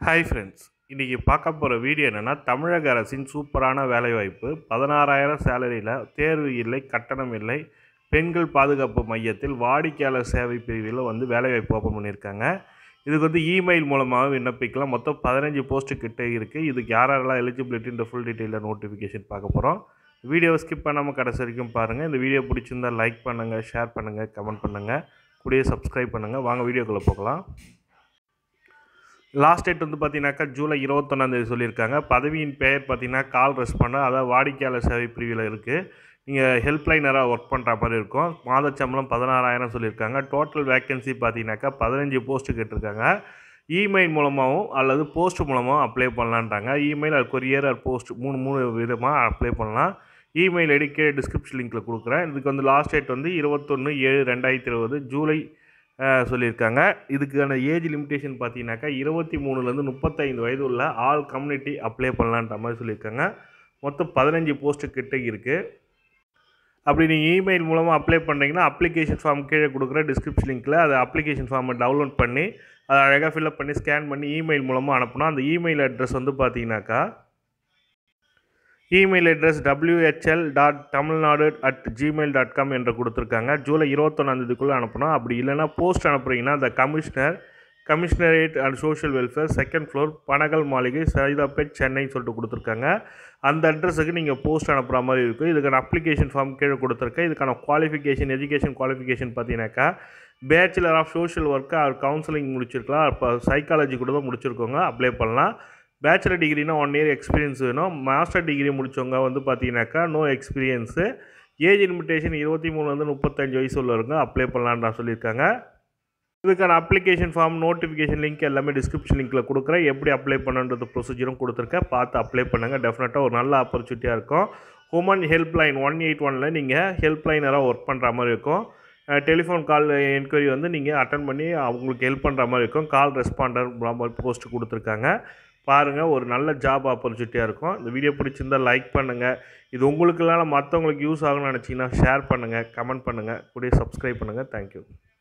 hi friends இன்றைக்கி பார்க்க போகிற வீடியோ என்னென்னா தமிழக அரசின் சூப்பரான வேலைவாய்ப்பு பதினாறாயிரம் சேலரியில் தேர்வு இல்லை கட்டணம் இல்லை பெண்கள் பாதுகாப்பு மையத்தில் வாடிக்கையாளர் சேவை பிரிவில் வந்து வேலைவாய்ப்பு ஓப்பன் பண்ணியிருக்காங்க இதுக்கு வந்து இமெயில் மூலமாக விண்ணப்பிக்கலாம் மொத்தம் பதினஞ்சு போஸ்ட்டு கிட்ட இருக்குது இதுக்கு யாரெல்லாம் எலிஜிபிலிட்டின்ற ஃபுல் டீட்டெயிலில் நோட்டிஃபிகேஷன் பார்க்க போகிறோம் வீடியோவை ஸ்கிப் பண்ணாமல் கடைசி வரைக்கும் பாருங்கள் இந்த வீடியோ பிடிச்சிருந்தால் லைக் பண்ணுங்கள் ஷேர் பண்ணுங்கள் கமெண்ட் பண்ணுங்கள் கூடயே சப்ஸ்கிரைப் பண்ணுங்கள் வாங்க வீடியோக்குள்ளே போகலாம் லாஸ்ட் டேட் வந்து பார்த்தீங்கன்னாக்கா ஜூலை இருபத்தொன்னாந்தேதி சொல்லியிருக்காங்க பதவியின் பெயர் பார்த்தீங்கன்னா கால் ரெஸ்பாண்டர் அதாவது வாடிக்கையாளர் சேவை பிரிவில் இருக்குது நீங்கள் ஹெல்ப்லைனராக ஒர்க் பண்ணுற மாதிரி இருக்கும் மாத சம்பளம் பதினாறாயிரம் சொல்லியிருக்காங்க டோட்டல் வேக்கன்சி பார்த்தீங்கன்னாக்கா பதினஞ்சு போஸ்ட்டு கேட்டிருக்காங்க இமெயில் மூலமாகவும் அல்லது போஸ்ட் மூலமாகவும் அப்ளை பண்ணலான்றாங்க இமெயில் அது கொரியர் அது போஸ்ட் மூணு மூணு விதமாக அப்ளை பண்ணலாம் இமெயில் ஐடி கீழே டிஸ்கிரிப்ஷன் லிங்க்கில் கொடுக்குறேன் இதுக்கு வந்து லாஸ்ட் டேட் வந்து இருபத்தொன்று ஏழு ரெண்டாயிரத்தி இருபது ஜூலை அஹ், சொல்லியிருக்காங்க இதுக்கான ஏஜ் லிமிட்டேஷன் பார்த்தீங்கன்னாக்கா இருபத்தி மூணுலேருந்து முப்பத்தைந்து வயது உள்ள ஆல் கம்யூனிட்டி அப்ளை பண்ணலான்ற மாதிரி சொல்லியிருக்காங்க மொத்தம் பதினஞ்சு போஸ்ட்டு கிட்ட இருக்குது அப்படி நீங்கள் இமெயில் மூலமாக அப்ளை பண்ணுறீங்கன்னா அப்ளிகேஷன் ஃபார்ம் கீழே கொடுக்குற டிஸ்கிரிப்ஷன் லிங்க்கில் அது அப்ளிகேஷன் ஃபார்மை டவுன்லோட் பண்ணி அதை அழகாக ஃபில்அப் பண்ணி ஸ்கேன் பண்ணி இமெயில் மூலமாக அனுப்பணும் அந்த இமெயில் அட்ரஸ் வந்து பார்த்தீங்கன்னாக்கா email address WHL dot Tamil Nadu at Gmail dot com என்று கொடுத்துருக்காங்க ஜூலை இருபத்தொன்னாந்தேதிக்குள்ளே அனுப்பணும் அப்படி இல்லைன்னா போஸ்ட் அனுப்புறீங்கன்னா அந்த commissioner commissionerate and social welfare second floor Panagal மாளிகை சைதாப்பேட் சென்னைன்னு சொல்லிட்டு கொடுத்துருக்காங்க அந்த அட்ரஸுக்கு நீங்கள் போஸ்ட் அனுப்புகிற மாதிரி இருக்கும் இதுக்கான அப்ளிகேஷன் ஃபார்ம் கீழே கொடுத்துருக்கேன் இதுக்கான குவாலிஃபிகேஷன் எஜுகேஷன் குவாலிஃபிகேஷன் பார்த்தீங்கன்னாக்கா பேச்சுலர் ஆஃப் சோஷியல் ஒர்க்கு அவர் கவுன்சிலிங் முடிச்சிருக்கலாம் இப்போ சைக்காலஜி கூட தான் முடிச்சிருக்கோங்க அப்ளை பண்ணலாம் பேச்சுலர் டிகிரினா ஒன் இயர் எக்ஸ்பீரியன்ஸ் வேணும் மாஸ்டர் டிகிரி முடித்தவங்க வந்து பார்த்தீங்கன்னாக்கா நோ எக்ஸ்பீரியன்ஸு ஏஜ் லிமிட்டேஷன் இருபத்தி மூணுலேருந்து முப்பத்தஞ்சு வயசு உள்ளவங்க அப்ளை பண்ணலான்னு சொல்லியிருக்காங்க இதுக்கான அப்ளிகேஷன் ஃபார்ம் நோட்டிஃபிகேஷன் லிங்க் எல்லாமே டிஸ்கிரிப்ஷன் லிங்க்கில் கொடுக்குறேன் எப்படி அப்ளை பண்ணுன்றது ப்ரொசீஜரும் கொடுத்துருக்கேன் பார்த்து அப்ளை பண்ணுங்கள் டெஃபினட்டாக ஒரு நல்ல ஆப்பர்ச்சுனிட்டியாக இருக்கும் உமன் ஹெல்ப்லைன் ஒன் எயிட் ஒனில் நீங்கள் ஹெல்ப்லைனராக ஒர்க் பண்ணுற மாதிரி இருக்கும் டெலிஃபோன் கால் என்கொயரி வந்து நீங்கள் அட்டன் பண்ணி அவங்களுக்கு ஹெல்ப் பண்ணுற மாதிரி இருக்கும் கால் ரெஸ்பாண்டர் போஸ்ட் கொடுத்துருக்காங்க பாருங்கள் ஒரு நல்ல ஜாப் ஆப்பர்ச்சுனிட்டியாக இருக்கும் இந்த வீடியோ பிடிச்சிருந்தால் லைக் பண்ணுங்கள் இது உங்களுக்கு இல்லைனா மற்றவங்களுக்கு யூஸ் ஆகணும்னு நினச்சிங்கன்னா ஷேர் பண்ணுங்கள் கமெண்ட் பண்ணுங்கள் கூடயே சப்ஸ்கிரைப் பண்ணுங்கள் தேங்க்யூ